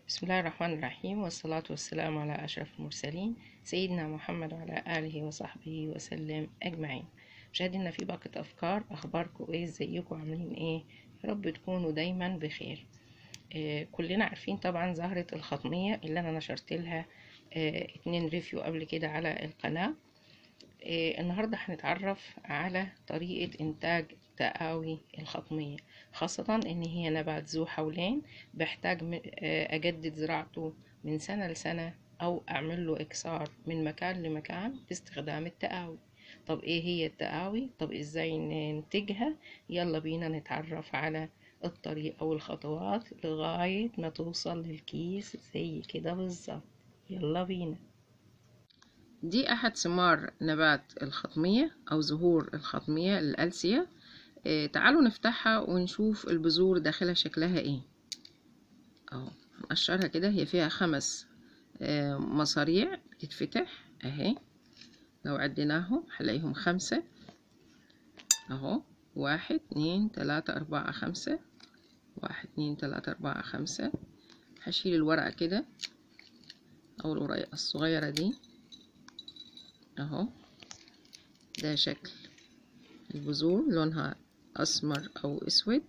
بسم الله الرحمن الرحيم والصلاة والسلام على أشرف المرسلين سيدنا محمد وعلى آله وصحبه وسلم أجمعين مشاهدينا في باقة أفكار أخباركم إيه ازيكم عاملين إيه يا رب تكونوا دايما بخير آه كلنا عارفين طبعا زهرة الخطمية اللي أنا نشرت لها آه اتنين ريفيو قبل كده على القناة آه النهاردة هنتعرف على طريقة إنتاج تقاوي الخطمية خاصة إن هي نبات ذو حولين بحتاج م- آه، أجدد زراعته من سنة لسنة أو أعمل له إكسار من مكان لمكان باستخدام التقاوي طب إيه هي التقاوي؟ طب إزاي ننتجها؟ يلا بينا نتعرف على الطريقة والخطوات لغاية ما توصل للكيس زي كده بالظبط يلا بينا دي أحد ثمار نبات الخطمية أو زهور الخطمية الألسية آه، تعالوا نفتحها ونشوف البذور داخلها شكلها ايه اهو هنقشرها كده هي فيها خمس آه، مصاريع بتتفتح اهي لو عديناهم هنلاقيهم خمسة اهو واحد اتنين تلاتة اربعة خمسة واحد اتنين تلاتة اربعة خمسة هشيل الورقة كده او الورقة الصغيرة دي اهو ده شكل البذور لونها أسمر أو أسود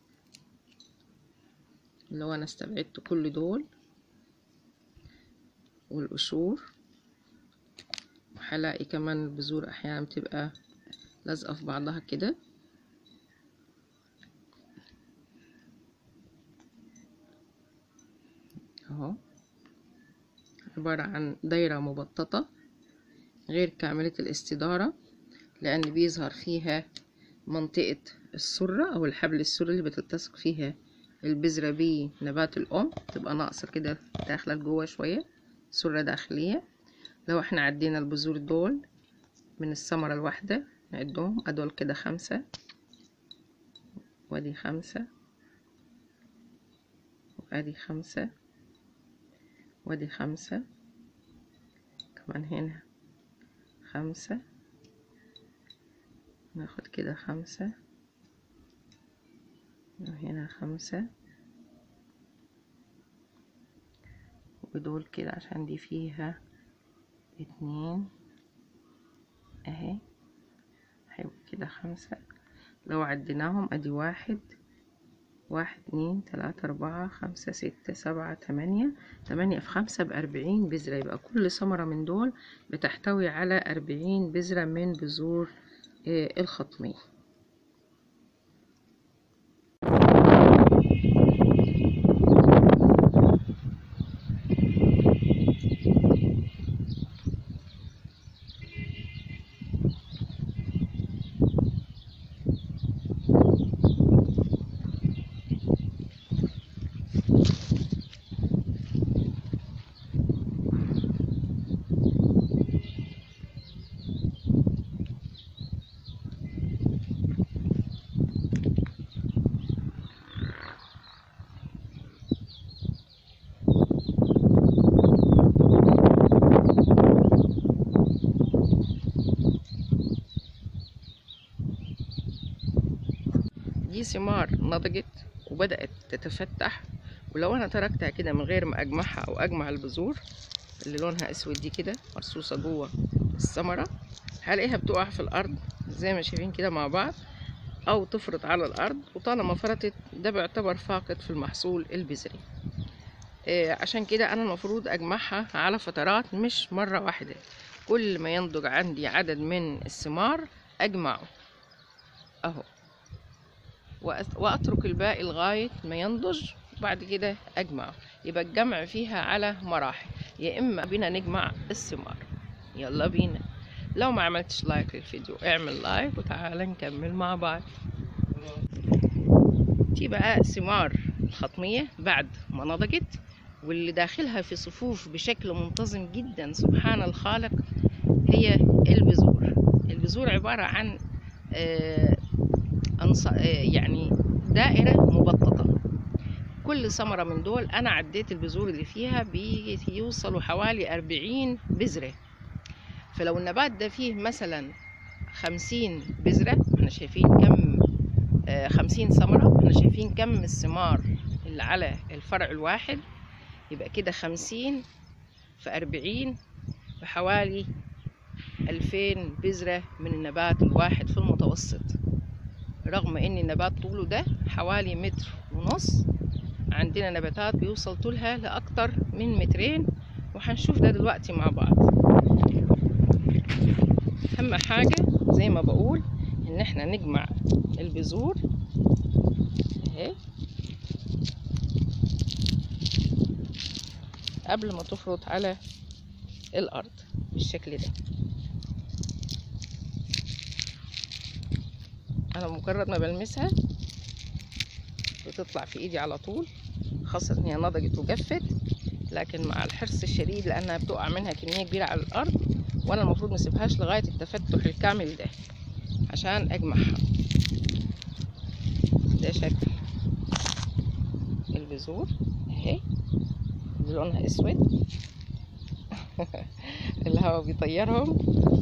لو أنا استبعدت كل دول والقشور وهلاقي كمان البذور أحيانا بتبقى لازقة في بعضها كده اهو عبارة عن دايرة مبططة غير كاملة الاستدارة لأن بيظهر فيها منطقة السرة أو الحبل السري اللي بتلتصق فيها البذرة بنبات الأم تبقى ناقصة كده داخلة لجوه شوية سرة داخلية لو احنا عدينا البذور دول من الثمرة الواحدة نعدهم أدول كده خمسة وادي خمسة وادي خمسة وادي خمسة كمان هنا خمسة ناخد كده خمسة وهنا خمسة ودول كده عشان دي فيها اتنين اهي هيبقى كده خمسة لو عديناهم ادي واحد واحد اتنين تلاتة اربعة خمسة ستة سبعة تمانية تمانية في خمسة بأربعين بذرة يبقى كل ثمرة من دول بتحتوي على أربعين بذرة من بذور آه، الخطمية دي ثمار نضجت وبدأت تتفتح ولو انا تركتها كده من غير ما اجمعها او اجمع البذور اللي لونها اسود دي كده مرصوصة جوه الثمرة هلاقيها بتقع في الارض زي ما شايفين كده مع بعض او تفرط على الارض وطالما فرطت ده بيعتبر فاقد في المحصول البذري آه، عشان كده انا المفروض اجمعها على فترات مش مرة واحدة كل ما ينضج عندي عدد من الثمار اجمعه اهو وأت- واترك الباقي لغايه ما ينضج وبعد كده اجمعه يبقى الجمع فيها على مراحل يا اما بينا نجمع الثمار يلا بينا لو ما عملتش لايك للفيديو اعمل لايك وتعالى نكمل مع بعض دي بقى ثمار الخطمية بعد ما نضجت واللي داخلها في صفوف بشكل منتظم جدا سبحان الخالق هي البذور البذور عبارة عن آه أنص... آه، يعني دائرة مبططة كل ثمرة من دول أنا عديت البذور اللي فيها بيوصلوا حوالي أربعين بذرة فلو النبات ده فيه مثلا خمسين بذرة احنا شايفين كم آه، خمسين ثمرة احنا شايفين كم الثمار اللي على الفرع الواحد يبقى كده خمسين في أربعين بحوالي ألفين بذرة من النبات الواحد في المتوسط رغم ان النبات طوله ده حوالي متر ونص عندنا نباتات بيوصل طولها لأكتر من مترين وهنشوف ده دلوقتي مع بعض أهم حاجة زي ما بقول إن احنا نجمع البذور اهي قبل ما تفرط على الأرض بالشكل ده أنا مجرد ما بلمسها بتطلع في إيدي على طول خاصة إن هي نضجت وجفت لكن مع الحرص الشديد لأنها بتقع منها كمية كبيرة على الأرض وأنا المفروض مسيبهاش لغاية التفتح الكامل ده عشان أجمعها ده شكل البذور اهي لونها اسود الهواء بيطيرهم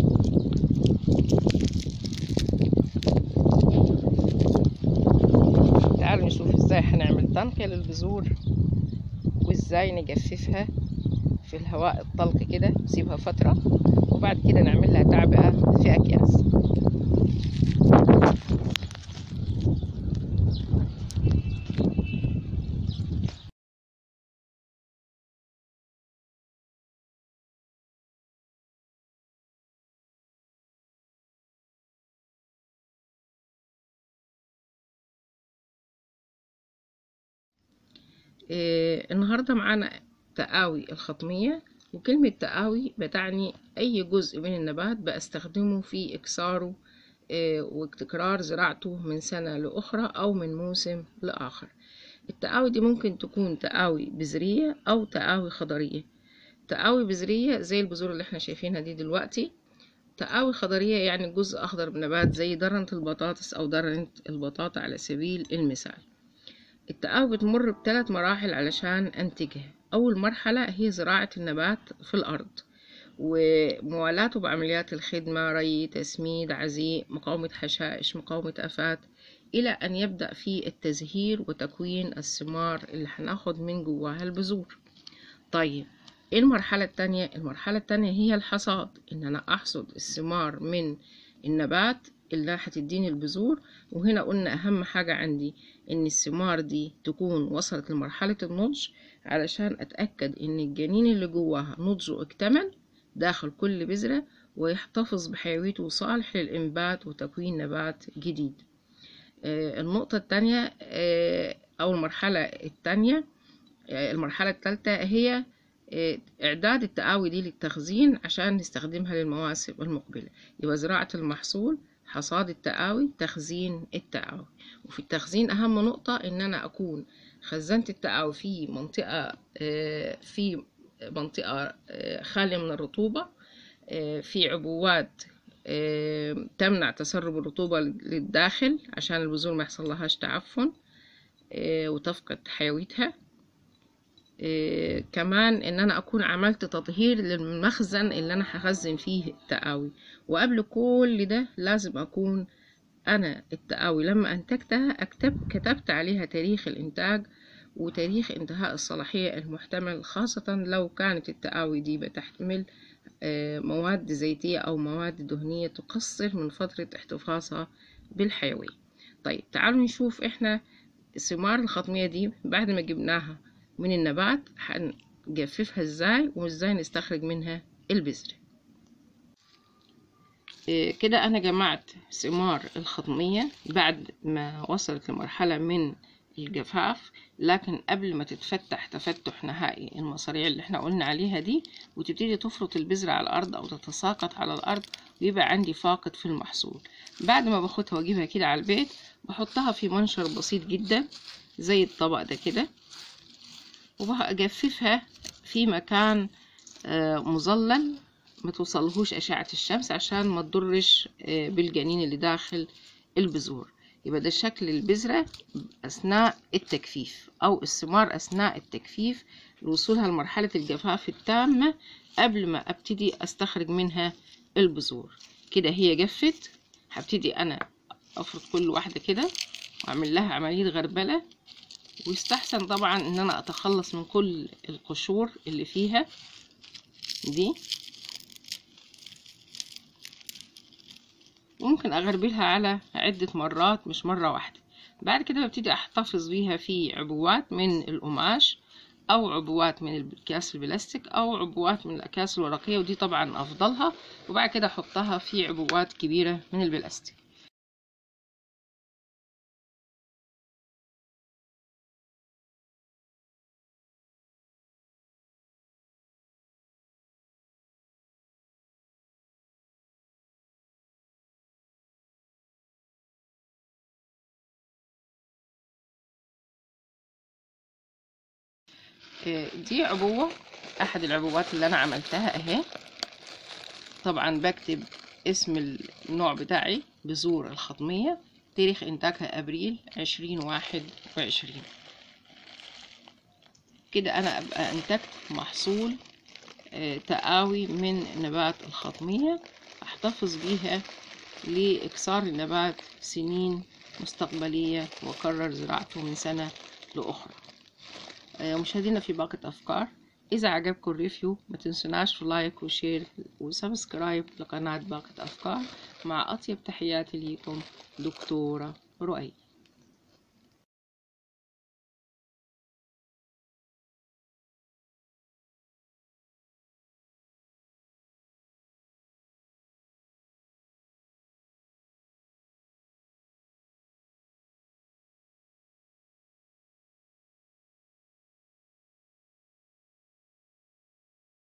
تعالوا نشوف ازاي هنعمل تنقية للبذور وازاي نجففها في الهواء الطلق كده نسيبها فترة وبعد كده نعمل لها تعبئة في أكياس إيه النهاردة معانا تقاوي الخطمية وكلمة تقاوي بتعني أي جزء من النبات بستخدمه في إكساره إيه وتكرار زراعته من سنة لأخرى أو من موسم لآخر التقاوي دي ممكن تكون تقاوي بذرية أو تقاوي خضرية تقاوي بذرية زي البذور اللي احنا شايفينها دي دلوقتي تقاوي خضرية يعني جزء أخضر من نبات زي درنة البطاطس أو درنة البطاطا على سبيل المثال التقاوي بتمر بثلاث مراحل علشان أنتجها أول مرحلة هي زراعة النبات في الأرض وموالاته بعمليات الخدمة ري تسميد عزيء مقاومة حشائش مقاومة آفات إلى أن يبدأ في التزهير وتكوين الثمار اللي هناخد من جواها البذور طيب إيه المرحلة التانية؟ المرحلة التانية هي الحصاد إن أنا أحصد الثمار من النبات اللي هتديني البذور وهنا قلنا أهم حاجة عندي إن الثمار دي تكون وصلت لمرحلة النضج علشان أتأكد إن الجنين اللي جواها نضجه اكتمل داخل كل بذرة ويحتفظ بحيويته وصالح للإنبات وتكوين نبات جديد آه النقطة التانية آه أو المرحلة التانية آه المرحلة التالتة هي إعداد التقاوي دي للتخزين عشان نستخدمها للمواسم المقبلة يبقى زراعة المحصول حصاد التقاوي تخزين التقاوي وفي التخزين أهم نقطة إن أنا أكون خزنت التقاوي في منطقة في منطقة خالية من الرطوبة في عبوات تمنع تسرب الرطوبة للداخل عشان البذور ما يحصلهاش تعفن وتفقد حيويتها إيه كمان ان انا اكون عملت تطهير للمخزن اللي انا هخزن فيه التقاوي وقبل كل ده لازم اكون انا التقاوي لما انتجتها اكتب كتبت عليها تاريخ الانتاج وتاريخ انتهاء الصلاحية المحتمل خاصة لو كانت التقاوي دي بتحمل مواد زيتية او مواد دهنية تقصر من فترة احتفاظها بالحيوية طيب تعالوا نشوف احنا ثمار الخطمية دي بعد ما جبناها من النبات هنجففها ازاي وازاي نستخرج منها البذر إيه كده انا جمعت ثمار الخطمية بعد ما وصلت لمرحلة من الجفاف لكن قبل ما تتفتح تفتح نهائي المصاريع اللي احنا قلنا عليها دي وتبتدي تفرط البذرة على الارض او تتساقط على الارض ويبقى عندي فاقد في المحصول بعد ما باخدها واجيبها كده على البيت بحطها في منشر بسيط جدا زي الطبق ده كده وبجففها في مكان مظلل ما توصلهوش أشعة الشمس عشان ما تضرش بالجنين اللي داخل البذور يبقى ده شكل البذرة أثناء التجفيف أو الثمار أثناء التجفيف لوصولها لمرحلة الجفاف التامة قبل ما أبتدي أستخرج منها البذور كده هي جفت هبتدي أنا أفرط كل واحدة كده وأعمل لها عملية غربلة ويستحسن طبعا ان انا اتخلص من كل القشور اللي فيها دي ممكن اغربلها على عدة مرات مش مرة واحدة بعد كده ببتدي احتفظ بيها في عبوات من القماش او عبوات من الاكياس البلاستيك او عبوات من الاكياس الورقية ودي طبعا افضلها وبعد كده احطها في عبوات كبيرة من البلاستيك دي عبوة احد العبوات اللي انا عملتها اهي طبعا بكتب اسم النوع بتاعي بذور الخطمية تاريخ انتاجها ابريل عشرين واحد وعشرين كده انا ابقى انتجت محصول تقاوي من نبات الخطمية احتفظ بيها لاكسار النبات سنين مستقبلية واكرر زراعته من سنة لاخرى مشاهدينا في باقة أفكار إذا عجبكم الريفيو ما تنسوناش في لايك وشير وسبسكرايب لقناة باقة أفكار مع أطيب تحياتي ليكم دكتورة رؤية